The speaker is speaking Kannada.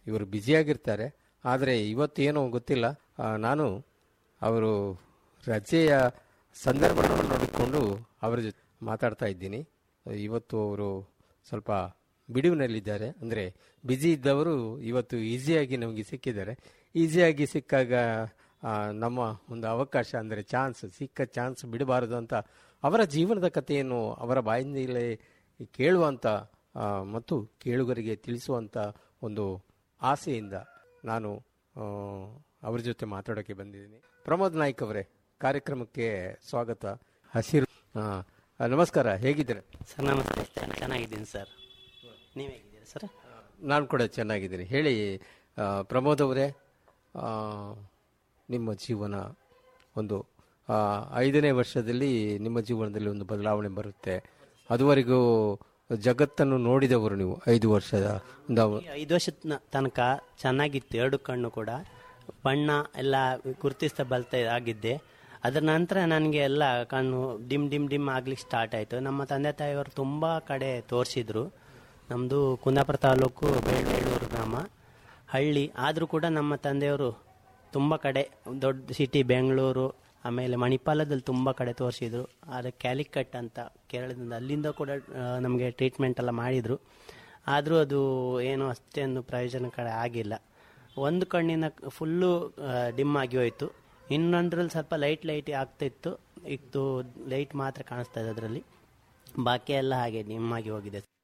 ಇವರು ಬ್ಯುಸಿಯಾಗಿರ್ತಾರೆ ಆದರೆ ಇವತ್ತೇನೋ ಗೊತ್ತಿಲ್ಲ ಆ, ನಾನು ಅವರು ರಜೆಯ ಸಂದರ್ಭವನ್ನು ನೋಡಿಕೊಂಡು ಅವರ ಜೊತೆ ಮಾತಾಡ್ತಾ ಇದ್ದೀನಿ ಇವತ್ತು ಅವರು ಸ್ವಲ್ಪ ಬಿಡುವಿನಲ್ಲಿದ್ದಾರೆ ಅಂದರೆ ಬ್ಯುಸಿ ಇದ್ದವರು ಇವತ್ತು ಈಸಿಯಾಗಿ ನಮಗೆ ಸಿಕ್ಕಿದ್ದಾರೆ ಈಸಿಯಾಗಿ ಸಿಕ್ಕಾಗ ಆ, ನಮ್ಮ ಒಂದು ಅವಕಾಶ ಅಂದರೆ ಚಾನ್ಸ್ ಸಿಕ್ಕ ಚಾನ್ಸ್ ಬಿಡಬಾರದು ಅಂತ ಅವರ ಜೀವನದ ಕಥೆಯನ್ನು ಅವರ ಬಾಯಿಂದಲೇ ಕೇಳುವಂಥ ಆ, ಮತ್ತು ಕೇಳುಗರಿಗೆ ತಿಳಿಸುವಂಥ ಒಂದು ಆಸೆಯಿಂದ ನಾನು ಆ, ಅವ್ರ ಜೊತೆ ಮಾತಾಡೋಕ್ಕೆ ಬಂದಿದ್ದೀನಿ ಪ್ರಮೋದ್ ನಾಯ್ಕ್ ಅವರೇ ಕಾರ್ಯಕ್ರಮಕ್ಕೆ ಸ್ವಾಗತ ಹಸಿರು ಆ, ಆ, ನಮಸ್ಕಾರ ಹೇಗಿದ್ದೀರಾ ಸರ್ ನಮಸ್ತೆ ಚೆನ್ನ- ಚೆನ್ನಾಗಿದ್ದೀನಿ ಸರ್ ನೀವು ಹೇಗಿದ್ದೀರಾ ಸರ್ ನಾನು ಕೂಡ ಚೆನ್ನಾಗಿದ್ದೀನಿ ಹೇಳಿ ಆ, ಪ್ರಮೋದ್ ಅವರೇ ಆ, ನಿಮ್ಮ ಜೀವನ ಒಂದು ಆ, ಐದನೇ ವರ್ಷದಲ್ಲಿ ನಿಮ್ಮ ಜೀವನದಲ್ಲಿ ಒಂದು ಬದಲಾವಣೆ ಬರುತ್ತೆ ಅದುವರೆಗೂ ಜಗತ್ತನ್ನು ನೋಡಿದವರು ನೀವು ಐದು ವರ್ಷದ ಒಂದು ಅವ- ಈ ಐದು ವರ್ಷದ ನ- ತನಕ ಚೆನ್ನಾಗಿತ್ತು ಎರಡು ಕಣ್ಣು ಕೂಡ ಬಣ್ಣ ಎಲ್ಲ ಗುರುತಿಸ್ತಾ ಬಲ್ತಾ ಆಗಿದ್ದೆ ಅದರ ನಂತರ ನನಗೆ ಎಲ್ಲ ಕಣ್ಣು ಡಿಮ್ ಡಿಮ್ ಡಿಮ್ ಆಗ್ಲಿಕ್ಕೆ ಸ್ಟಾರ್ಟ್ ಆಯಿತು ನಮ್ಮ ತಂದೆ ತಾಯಿಯವರು ತುಂಬ ಕಡೆ ತೋರಿಸಿದ್ರು ನಮ್ಮದು ಕುಂದಾಪುರ ತಾಲೂಕು ಬೇಳೂರು ಗ್ರಾಮ ಹಳ್ಳಿ ಆದರೂ ಕೂಡ ನಮ್ಮ ತಂದೆಯವರು ತುಂಬ ಕಡೆ ದೊಡ್ಡ ಸಿಟಿ ಬೆಂಗಳೂರು ಆಮೇಲೆ ಮಣಿಪಾಲದಲ್ಲಿ ತುಂಬ ಕಡೆ ತೋರಿಸಿದ್ರು ಆದರೆ ಕ್ಯಾಲಿಕಟ್ ಅಂತ ಕೇರಳದಿಂದ ಅಲ್ಲಿಂದ ಕೂಡ ನಮಗೆ ಟ್ರೀಟ್ಮೆಂಟ್ ಎಲ್ಲ ಮಾಡಿದರು ಆದರೂ ಅದು ಏನು ಅಷ್ಟೇನು ಪ್ರಯೋಜನಕರ ಆಗಿಲ್ಲ ಒಂದು ಕಣ್ಣಿನ ಫುಲ್ಲು ಡಿಮ್ ಆಗಿ ಹೋಯಿತು ಇನ್ನೊಂದರಲ್ಲಿ ಸ್ವಲ್ಪ ಲೈಟ್ ಲೈಟ್ ಆಗ್ತಿತ್ತು ಇತ್ತು ಲೈಟ್ ಮಾತ್ರ ಕಾಣಿಸ್ತಾ ಇದೆ ಅದರಲ್ಲಿ ಬಾಕಿ ಎಲ್ಲ ಹಾಗೆ ಡಿಮ್ ಆಗಿ ಹೋಗಿದೆ